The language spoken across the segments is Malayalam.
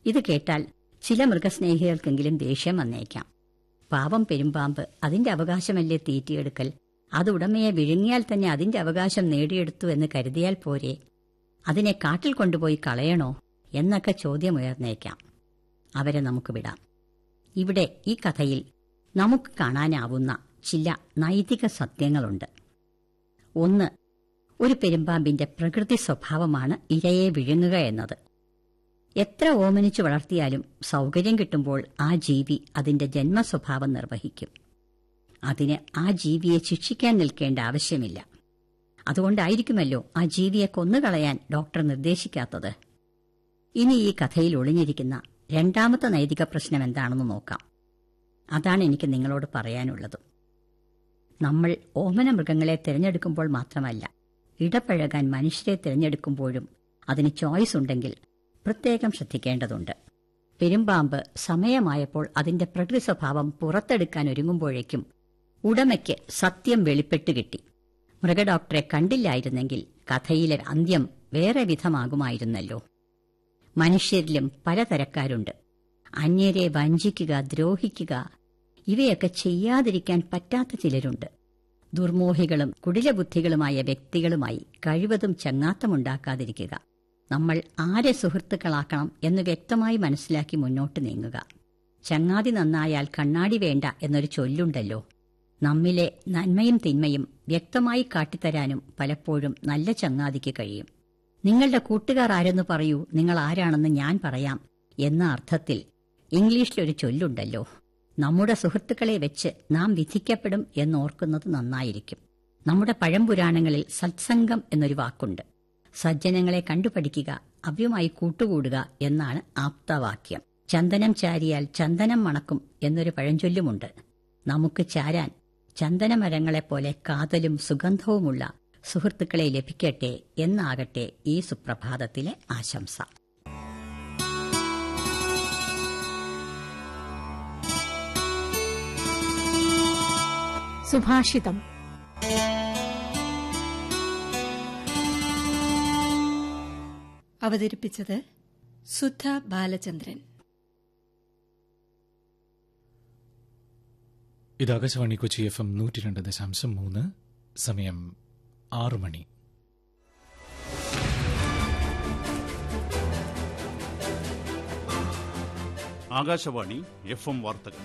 ഇത് കേട്ടാൽ ചില മൃഗസ്നേഹികൾക്കെങ്കിലും ദേഷ്യം വന്നേക്കാം പാവം പെരുമ്പാമ്പ് അതിന്റെ അവകാശമല്ലേ തീറ്റിയെടുക്കൽ അത് ഉടമയെ വിഴുങ്ങിയാൽ തന്നെ അതിന്റെ അവകാശം നേടിയെടുത്തു എന്ന് കരുതിയാൽ പോരെ അതിനെ കാട്ടിൽ കൊണ്ടുപോയി കളയണോ എന്നൊക്കെ ചോദ്യമുയർന്നേക്കാം അവരെ നമുക്ക് വിടാം ഇവിടെ ഈ കഥയിൽ നമുക്ക് കാണാനാവുന്ന ചില നൈതിക സത്യങ്ങളുണ്ട് ഒന്ന് ഒരു പെരുമ്പാമ്പിന്റെ പ്രകൃതി സ്വഭാവമാണ് ഇരയെ വിഴുങ്ങുക എന്നത് എത്ര ഓമനിച്ചു വളർത്തിയാലും സൗകര്യം കിട്ടുമ്പോൾ ആ ജീവി അതിന്റെ ജന്മസ്വഭാവം നിർവഹിക്കും അതിന് ആ ജീവിയെ ശിക്ഷിക്കാൻ നിൽക്കേണ്ട ആവശ്യമില്ല അതുകൊണ്ടായിരിക്കുമല്ലോ ആ ജീവിയെ കൊന്നുകളയാൻ ഡോക്ടർ നിർദ്ദേശിക്കാത്തത് ഇനി ഈ കഥയിൽ ഒളിഞ്ഞിരിക്കുന്ന രണ്ടാമത്തെ നൈതിക പ്രശ്നം എന്താണെന്ന് നോക്കാം അതാണ് എനിക്ക് നിങ്ങളോട് പറയാനുള്ളത് നമ്മൾ ഓമന മൃഗങ്ങളെ തിരഞ്ഞെടുക്കുമ്പോൾ മാത്രമല്ല ഇടപഴകാൻ മനുഷ്യരെ തിരഞ്ഞെടുക്കുമ്പോഴും അതിന് ചോയ്സ് ഉണ്ടെങ്കിൽ പ്രത്യേകം ശ്രദ്ധിക്കേണ്ടതുണ്ട് പെരുമ്പാമ്പ് സമയമായപ്പോൾ അതിന്റെ പ്രകൃതി സ്വഭാവം പുറത്തെടുക്കാൻ ഒരുങ്ങുമ്പോഴേക്കും ഉടമയ്ക്ക് സത്യം വെളിപ്പെട്ടു കിട്ടി മൃഗഡോക്ടറെ കണ്ടില്ലായിരുന്നെങ്കിൽ കഥയിലെ അന്ത്യം വേറെ വിധമാകുമായിരുന്നല്ലോ മനുഷ്യരിലും പലതരക്കാരുണ്ട് അന്യരെ വഞ്ചിക്കുക ദ്രോഹിക്കുക ഇവയൊക്കെ ചെയ്യാതിരിക്കാൻ പറ്റാത്ത ചിലരുണ്ട് ദുർമോഹികളും കുടിലബുദ്ധികളുമായ വ്യക്തികളുമായി കഴിവതും ചങ്ങാത്തമുണ്ടാക്കാതിരിക്കുക നമ്മൾ ആരെ സുഹൃത്തുക്കളാക്കണം എന്ന് വ്യക്തമായി മനസ്സിലാക്കി മുന്നോട്ട് നീങ്ങുക ചങ്ങാതി നന്നായാൽ കണ്ണാടി വേണ്ട എന്നൊരു ചൊല്ലുണ്ടല്ലോ നമ്മിലെ നന്മയും തിന്മയും വ്യക്തമായി കാട്ടിത്തരാനും പലപ്പോഴും നല്ല ചങ്ങാതിക്ക് കഴിയും നിങ്ങളുടെ കൂട്ടുകാർ ആരെന്ന് പറയൂ നിങ്ങൾ ആരാണെന്ന് ഞാൻ പറയാം എന്ന അർത്ഥത്തിൽ ഇംഗ്ലീഷിലൊരു ചൊല്ലുണ്ടല്ലോ നമ്മുടെ സുഹൃത്തുക്കളെ വെച്ച് നാം വിധിക്കപ്പെടും എന്നോർക്കുന്നത് നന്നായിരിക്കും നമ്മുടെ പഴംപുരാണങ്ങളിൽ സത്സംഗം എന്നൊരു വാക്കുണ്ട് സജ്ജനങ്ങളെ കണ്ടുപഠിക്കുക അവയുമായി കൂട്ടുകൂടുക എന്നാണ് ആപ്തവാക്യം ചന്ദനം ചാരിയാൽ ചന്ദനം മണക്കും എന്നൊരു പഴഞ്ചൊല്ലുമുണ്ട് നമുക്ക് ചാരാൻ ചന്ദനമരങ്ങളെപ്പോലെ കാതലും സുഗന്ധവുമുള്ള സുഹൃത്തുക്കളെ ലഭിക്കട്ടെ എന്നാകട്ടെ ഈ സുപ്രഭാതത്തിലെ ആശംസ സുഭാഷിതം അവതരിപ്പിച്ചത് സുധ ബാലചന്ദ്രൻ ഇത് ആകാശവാണി കൊച്ചി എഫ് എം നൂറ്റി രണ്ട് ദശാംശം മൂന്ന് സമയം ആറു മണി ആകാശവാണി എഫ് എം വാർത്തകൾ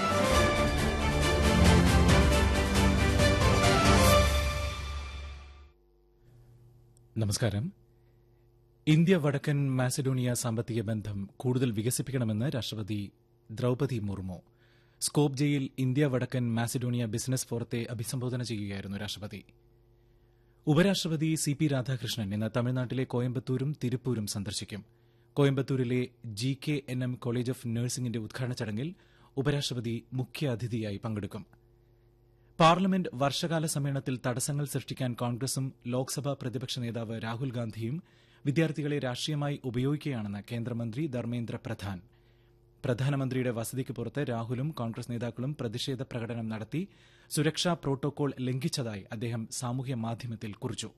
നമസ്കാരം ഇന്ത്യ വടക്കൻ മാസഡോണിയ സാമ്പത്തിക ബന്ധം കൂടുതൽ വികസിപ്പിക്കണമെന്ന് രാഷ്ട്രപതി ദ്രൌപതി മുർമു സ്കോപ്ജയിൽ ഇന്ത്യ വടക്കൻ മാസഡോണിയ ബിസിനസ് ഫോറത്തെ അഭിസംബോധന ചെയ്യുകയായിരുന്നു രാഷ്ട്രപതി ഉപരാഷ്ട്രപതി സി പി രാധാകൃഷ്ണൻ ഇന്ന് തമിഴ്നാട്ടിലെ കോയമ്പത്തൂരും തിരുപ്പൂരും സന്ദർശിക്കും കോയമ്പത്തൂരിലെ G K N M college of നഴ്സിംഗിന്റെ ഉദ്ഘാടന ചടങ്ങിൽ ഉപരാഷ്ട്രപതി മുഖ്യ അതിഥിയായി പങ്കെടുക്കും പാർലമെന്റ് വർഷകാല സമ്മേളനത്തിൽ തടസ്സങ്ങൾ സൃഷ്ടിക്കാൻ കോൺഗ്രസും ലോക്സഭാ പ്രതിപക്ഷ നേതാവ് രാഹുൽ ഗാന്ധിയും വിദ്യാർത്ഥികളെ രാഷ്ട്രീയമായി ഉപയോഗിക്കുകയാണെന്ന് കേന്ദ്രമന്ത്രി ധർമ്മേന്ദ്ര പ്രധാൻ പ്രധാനമന്ത്രിയുടെ വസതിക്ക് പുറത്ത് രാഹുലും കോൺഗ്രസ് നേതാക്കളും പ്രതിഷേധ പ്രകടനം നടത്തി സുരക്ഷാ പ്രോട്ടോകോൾ ലംഘിച്ചതായി അദ്ദേഹം സാമൂഹ്യ മാധ്യമത്തിൽ കുറിച്ചു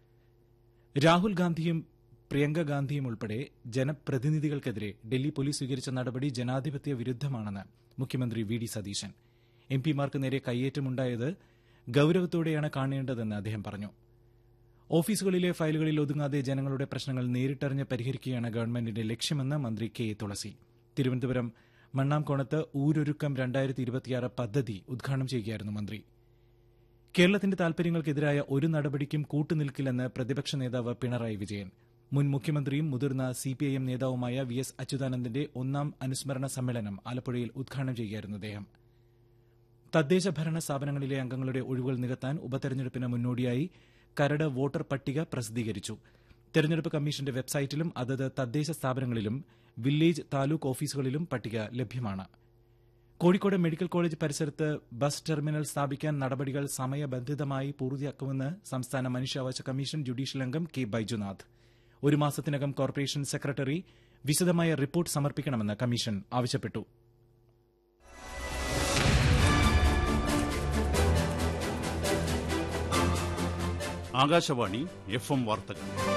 രാഹുൽ ഗാന്ധിയും പ്രിയങ്ക ഗാന്ധിയും ഉൾപ്പെടെ ജനപ്രതിനിധികൾക്കെതിരെ ഡൽഹി പോലീസ് സ്വീകരിച്ച നടപടി ജനാധിപത്യ വിരുദ്ധമാണെന്ന് മുഖ്യമന്ത്രി വി ഡി സതീശൻ എം പിമാർക്ക് നേരെ കയ്യേറ്റമുണ്ടായത് ഗൌരവത്തോടെയാണ് കാണേണ്ടതെന്ന് അദ്ദേഹം പറഞ്ഞു ഓഫീസുകളിലെ ഫയലുകളിൽ ഒതുങ്ങാതെ ജനങ്ങളുടെ പ്രശ്നങ്ങൾ നേരിട്ടറിഞ്ഞ് പരിഹരിക്കുകയാണ് ഗവൺമെന്റിന്റെ ലക്ഷ്യമെന്ന് മന്ത്രി കെ തുളസി തിരുവനന്തപുരം മണ്ണാംകോണത്ത് ഊരൊരുക്കം രണ്ടായിരത്തി ഇരുപത്തിയാറ് പദ്ധതി ഉദ്ഘാടനം ചെയ്യുകയായിരുന്നു മന്ത്രി കേരളത്തിന്റെ താൽപര്യങ്ങൾക്കെതിരായ ഒരു നടപടിക്കും കൂട്ടുനിൽക്കില്ലെന്ന് പ്രതിപക്ഷ നേതാവ് പിണറായി വിജയൻ മുൻ മുഖ്യമന്ത്രിയും മുതിർന്ന സിപിഐഎം നേതാവുമായ വി എസ് അച്യുതാനന്ദന്റെ ഒന്നാം അനുസ്മരണ സമ്മേളനം ആലപ്പുഴയിൽ ഉദ്ഘാടനം ചെയ്യുകയായിരുന്നു അദ്ദേഹം തദ്ദേശ ഭരണ സ്ഥാപനങ്ങളിലെ അംഗങ്ങളുടെ ഒഴിവുകൾ നികത്താൻ ഉപതെരഞ്ഞെടുപ്പിന് മുന്നോടിയായി കരട് വോട്ടർ പട്ടിക പ്രസിദ്ധീകരിച്ചു തെരഞ്ഞെടുപ്പ് കമ്മീഷന്റെ വെബ്സൈറ്റിലും അതത് തദ്ദേശ സ്ഥാപനങ്ങളിലും വില്ലേജ് താലൂക്ക് ഓഫീസുകളിലും പട്ടിക ലഭ്യമാണ് കോഴിക്കോട് മെഡിക്കൽ കോളേജ് പരിസരത്ത് ബസ് ടെർമിനൽ സ്ഥാപിക്കാൻ നടപടികൾ സമയബന്ധിതമായി പൂർത്തിയാക്കുമെന്ന് സംസ്ഥാന മനുഷ്യാവകാശ കമ്മീഷൻ ജുഡീഷ്യൽ അംഗം കെ ബൈജുനാഥ് ഒരു മാസത്തിനകം കോർപ്പറേഷൻ സെക്രട്ടറി വിശദമായ റിപ്പോർട്ട് സമർപ്പിക്കണമെന്ന് കമ്മീഷൻ ആവശ്യപ്പെട്ടു ആകാശവാണി എഫ് എം വാർത്തകൾ